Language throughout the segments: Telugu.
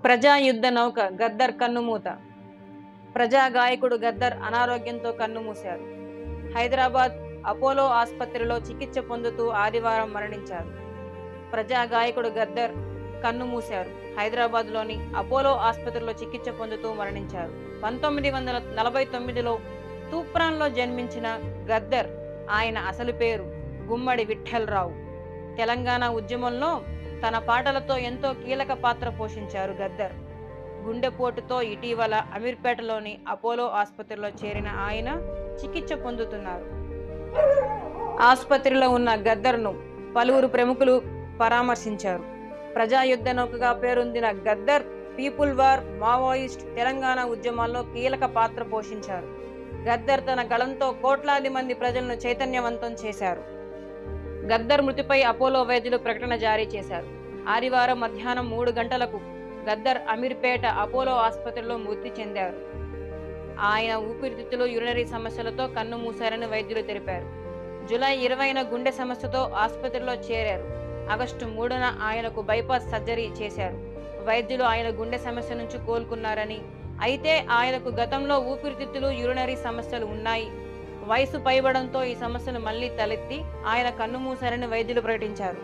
ప్రజాయుద్ధ నౌక గద్దర్ కన్నుమూత ప్రజా గాయకుడు గద్దర్ అనారోగ్యంతో కన్నుమూశారు హైదరాబాద్ అపోలో ఆసుపత్రిలో చికిత్స పొందుతూ ఆదివారం మరణించారు ప్రజా గాయకుడు గద్దర్ కన్నుమూశారు హైదరాబాద్లోని అపోలో ఆసుపత్రిలో చికిత్స పొందుతూ మరణించారు పంతొమ్మిది వందల నలభై తొమ్మిదిలో తూప్రాన్లో జన్మించిన గద్దర్ ఆయన అసలు పేరు గుమ్మడి విఠ్ఠలరావు తెలంగాణ ఉద్యమంలో తన పాటలతో ఎంతో కీలక పాత్ర పోషించారు గద్దర్ గుండెపోటుతో ఇటీవల అమీర్పేటలోని అపోలో ఆసుపత్రిలో చేరిన ఆయన చికిత్స పొందుతున్నారు ఆసుపత్రిలో ఉన్న గద్దర్ను పలువురు ప్రముఖులు పరామర్శించారు ప్రజాయుద్ధ నౌకగా పేరొందిన Gaddar people war Maoist Telangana ఉద్యమాల్లో కీలక పాత్ర పోషించారు గద్దర్ తన గళంతో కోట్లాది మంది ప్రజలను చైతన్యవంతం చేశారు గద్దర్ మృతిపై అపోలో వైద్యులు ప్రకటన జారీ చేశారు ఆదివారం మధ్యాహ్నం మూడు గంటలకు గద్దర్ అమీర్పేట అపోలో ఆసుపత్రిలో మృతి చెందారు ఆయన ఊపిరితిత్తులు యురినరీ సమస్యలతో కన్ను మూశారని వైద్యులు తెలిపారు జూలై ఇరవైన గుండె సమస్యతో ఆసుపత్రిలో చేరారు ఆగస్టు మూడున ఆయనకు బైపాస్ సర్జరీ చేశారు వైద్యులు ఆయన గుండె సమస్య నుంచి కోలుకున్నారని అయితే ఆయనకు గతంలో ఊపిరితిత్తులు యూరినరీ సమస్యలు ఉన్నాయి వయసు పైబడంతో ఈ సమస్యలు మళ్లీ తలెత్తి ఆయన కన్నుమూశారని వైద్యులు ప్రకటించారు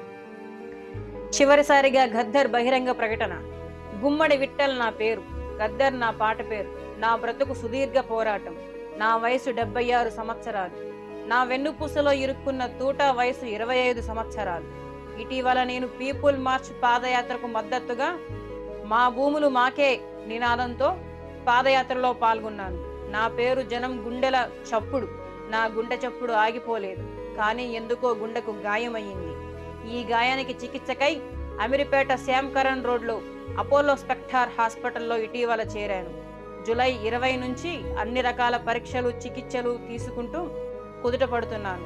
చివరిసారిగా గద్దర్ బహిరంగ ప్రకటన గుమ్మడి విట్టల్ నా పేరు గద్దర్ నా పాట పేరు నా బ్రతుకు సుదీర్ఘ పోరాటం నా వయసు డెబ్బై ఆరు సంవత్సరాలు నా వెన్నుపూసలో ఇరుక్కున్న తూటా వయసు ఇరవై ఐదు సంవత్సరాలు ఇటీవల నేను పీపుల్ మార్చ్ పాదయాత్రకు మద్దతుగా మా భూములు మాకే నినాదంతో పాదయాత్రలో పాల్గొన్నాను నా పేరు జనం గుండెల చప్పుడు నా గుండె చప్పుడు ఆగిపోలేదు కానీ ఎందుకో గుండెకు గాయమయ్యింది ఈ గాయానికి చికిత్సకై అమీర్పేట శ్యామ్ కరణ్ రోడ్లో అపోలో స్పెక్టార్ హాస్పిటల్లో ఇటీవల చేరాను జూలై ఇరవై నుంచి అన్ని రకాల పరీక్షలు చికిత్సలు తీసుకుంటూ కుదుట పడుతున్నాను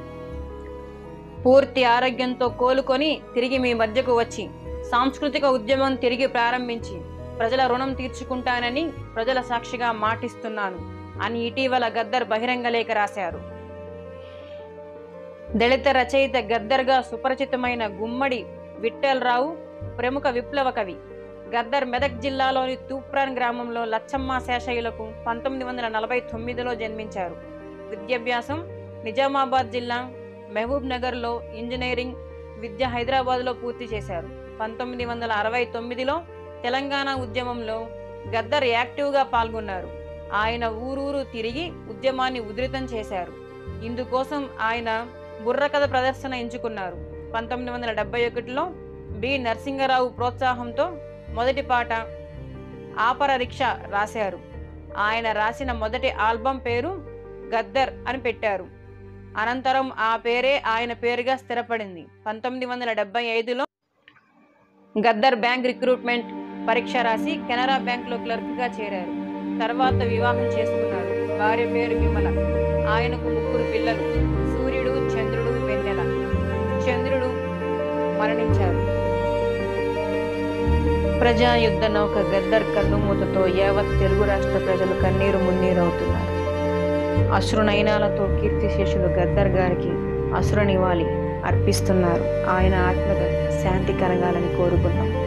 పూర్తి ఆరోగ్యంతో కోలుకొని తిరిగి మీ మధ్యకు వచ్చి సాంస్కృతిక ఉద్యమం తిరిగి ప్రారంభించి ప్రజల రుణం తీర్చుకుంటానని ప్రజల సాక్షిగా మాటిస్తున్నాను అని ఇటీవల గద్దర్ బహిరంగ లేఖ రాశారు దళిత రచయిత గద్దర్గా సుపరిచితమైన గుమ్మడి విఠ్ఠలరావు ప్రముఖ విప్లవ కవి గద్దర్ మెదక్ జిల్లాలోని తూప్రాన్ గ్రామంలో లచ్చమ్మ శేషయ్యులకు పంతొమ్మిది వందల నలభై తొమ్మిదిలో జన్మించారు విద్యాభ్యాసం నిజామాబాద్ జిల్లా మహబూబ్ నగర్లో ఇంజనీరింగ్ విద్య హైదరాబాద్లో పూర్తి చేశారు పంతొమ్మిది వందల అరవై తొమ్మిదిలో తెలంగాణ ఉద్యమంలో గద్దర్ యాక్టివ్గా పాల్గొన్నారు ఆయన ఊరూరు తిరిగి ఉద్యమాన్ని ఉధృతం చేశారు ఇందుకోసం ఆయన బుర్రకథ ప్రదర్శన ఎంచుకున్నారు పంతొమ్మిది వందల డెబ్బై ఒకటిలో బి నరసింగరావు ప్రోత్సాహంతో మొదటి పాట ఆపర రిక్షా రాశారు ఆయన రాసిన మొదటి ఆల్బం పేరు గద్దర్ అని పెట్టారు అనంతరం ఆ పేరే ఆయన పేరుగా స్థిరపడింది పంతొమ్మిది వందల డెబ్బై ఐదులో గద్దర్ బ్యాంక్ రిక్రూట్మెంట్ పరీక్ష రాసి కెనరా బ్యాంక్లో క్లర్క్గా చేరారు తర్వాత వివాహం చేసుకున్నారు భార్య పేరు విమల ఆయనకు ముగ్గురు పిల్లలు సూర్యుడు చంద్రుడు వెన్నెల చంద్రుడు మరణించారు ప్రజాయుద్ధ నౌక గద్దర్ కన్నుమూతతో యావత్ తెలుగు రాష్ట్ర ప్రజలు కన్నీరు మున్నీరవుతున్నారు అశ్రునయనాలతో కీర్తిశేషులు గద్దర్ గారికి అసుర నివాళి అర్పిస్తున్నారు ఆయన ఆత్మకు శాంతి కలగాలని కోరుకున్నాం